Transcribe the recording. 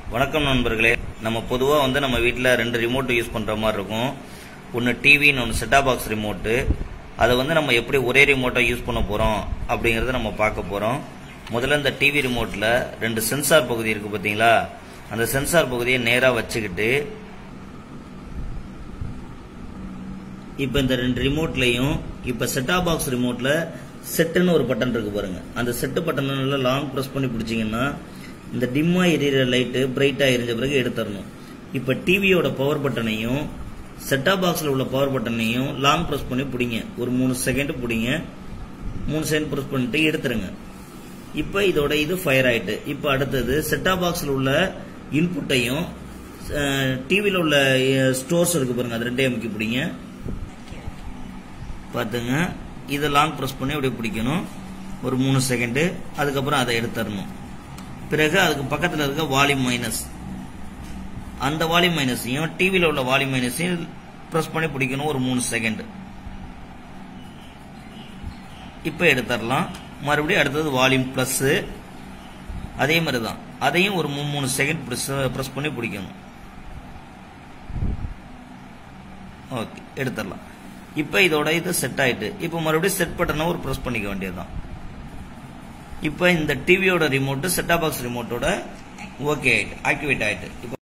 வணக்கம் நண்பர்களே நம்ம பொதுவாக வந்து நம்ம வீட்டில் ரெண்டு ரிமோட் யூஸ் பண்ணுற மாதிரி இருக்கும் ஒன்று டிவின்னு ஒன்று செட்டாப் பாக்ஸ் ரிமோட்டு அதை வந்து நம்ம எப்படி ஒரே ரிமோட்டை யூஸ் பண்ண போகிறோம் அப்படிங்கிறத நம்ம பார்க்க போகிறோம் முதல்ல இந்த டிவி ரிமோட்டில் ரெண்டு சென்சார் பகுதி இருக்குது பார்த்தீங்களா அந்த சென்சார் பகுதியை நேராக வச்சுக்கிட்டு இப்போ இந்த ரெண்டு ரிமோட்லையும் இப்போ செட்டாப் பாக்ஸ் ரிமோட்ல செட்டுன்னு ஒரு பட்டன் இருக்கு பாருங்க அந்த செட்டு பட்டனை நல்லா லாங் ப்ரெஸ் பண்ணி பிடிச்சிங்கன்னா இந்த டிம்மா எரியிற லைட்டு பிரைட்டா எரிஞ்ச பிறகு எடுத்துடணும் இப்போ டிவியோட பவர் பட்டனையும் செட்டாப் பாக்ஸில் உள்ள பவர் பட்டனையும் லாங் ப்ரெஸ் பண்ணி பிடிங்க ஒரு மூணு செகண்ட் பிடிங்க மூணு செகண்ட் ப்ரெஸ் பண்ணிட்டு எடுத்துருங்க இப்போ இதோட இது ஃபயர் ஆயிட்டு இப்போ அடுத்தது செட்டாப் பாக்ஸில் உள்ள இன்புட்டையும் டிவியில் உள்ள ஸ்டோர்ஸ் இருக்கு பாருங்க அது ரெண்டையும் அமைக்க பிடிங்க பார்த்துங்க இதை லாங் ப்ரெஸ் பண்ணி அப்படியே பிடிக்கணும் ஒரு மூணு செகண்டு அதுக்கப்புறம் அதை எடுத்துடணும் பிறகு அதுக்கு பக்கத்தில் இருக்க வால்யூம் மைனஸ் அந்த வால்யூம் மைனஸையும் டிவியில் உள்ள வால்யூம் மைனஸையும் ப்ரெஸ் பண்ணி பிடிக்கணும் ஒரு மூணு செகண்ட் இப்போ எடுத்துடலாம் மறுபடியும் அடுத்தது வால்யூம் ப்ளஸ் அதே மாதிரி தான் அதையும் ஒரு மூணு மூணு செகண்ட் ப்ரெஸ் பண்ணி பிடிக்கணும் ஓகே எடுத்துடலாம் இப்போ இதோட இது செட் ஆயிட்டு இப்போ மறுபடியும் செட் பட்டனை ஒரு ப்ரெஸ் பண்ணிக்க வேண்டியதுதான் இப்போ இந்த டிவியோட ரிமோட்டு செட்டாப் பாக்ஸ் ரிமோட்டோட ஓகே ஆயிட்டு ஆக்டிவேட் ஆயிட்டு இப்போ